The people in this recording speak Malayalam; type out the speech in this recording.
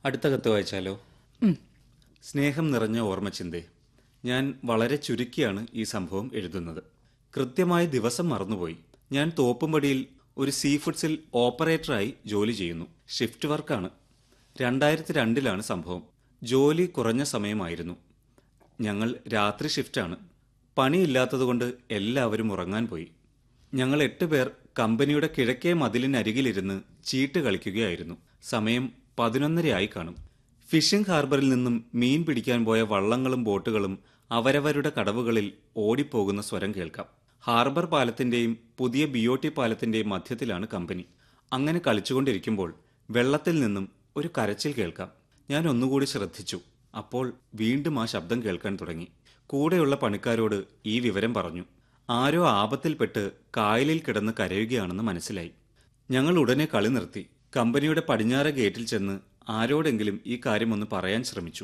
അടുത്ത കത്ത് വായിച്ചാലോ സ്നേഹം നിറഞ്ഞ ഓർമ്മച്ചിന്തേ ഞാൻ വളരെ ചുരുക്കിയാണ് ഈ സംഭവം എഴുതുന്നത് കൃത്യമായ ദിവസം മറന്നുപോയി ഞാൻ തോപ്പുംപടിയിൽ ഒരു സീ ഫുഡ്സിൽ ഓപ്പറേറ്ററായി ജോലി ചെയ്യുന്നു ഷിഫ്റ്റ് വർക്കാണ് രണ്ടായിരത്തി രണ്ടിലാണ് സംഭവം ജോലി കുറഞ്ഞ സമയമായിരുന്നു ഞങ്ങൾ രാത്രി ഷിഫ്റ്റാണ് പണിയില്ലാത്തതുകൊണ്ട് എല്ലാവരും ഉറങ്ങാൻ പോയി ഞങ്ങൾ എട്ട് പേർ കമ്പനിയുടെ കിഴക്കേ മതിലിനരികിലിരുന്ന് ചീട്ട് കളിക്കുകയായിരുന്നു സമയം പതിനൊന്നരയായി കാണും ഫിഷിംഗ് ഹാർബറിൽ നിന്നും മീൻ പിടിക്കാൻ പോയ വള്ളങ്ങളും ബോട്ടുകളും അവരവരുടെ കടവുകളിൽ ഓടിപ്പോകുന്ന സ്വരം കേൾക്കാം ഹാർബർ പാലത്തിന്റെയും പുതിയ ബിയോട്ടി പാലത്തിന്റെയും മധ്യത്തിലാണ് കമ്പനി അങ്ങനെ കളിച്ചുകൊണ്ടിരിക്കുമ്പോൾ വെള്ളത്തിൽ നിന്നും ഒരു കരച്ചിൽ കേൾക്കാം ഞാൻ ഒന്നുകൂടി ശ്രദ്ധിച്ചു അപ്പോൾ വീണ്ടും ആ ശബ്ദം കേൾക്കാൻ തുടങ്ങി കൂടെയുള്ള പണിക്കാരോട് ഈ വിവരം പറഞ്ഞു ആരോ ആപത്തിൽപ്പെട്ട് കായലിൽ കിടന്ന് കരയുകയാണെന്ന് മനസ്സിലായി ഞങ്ങൾ ഉടനെ കളി നിർത്തി കമ്പനിയുടെ പടിഞ്ഞാറ് ഗേറ്റിൽ ചെന്ന് ആരോടെങ്കിലും ഈ കാര്യമൊന്ന് പറയാൻ ശ്രമിച്ചു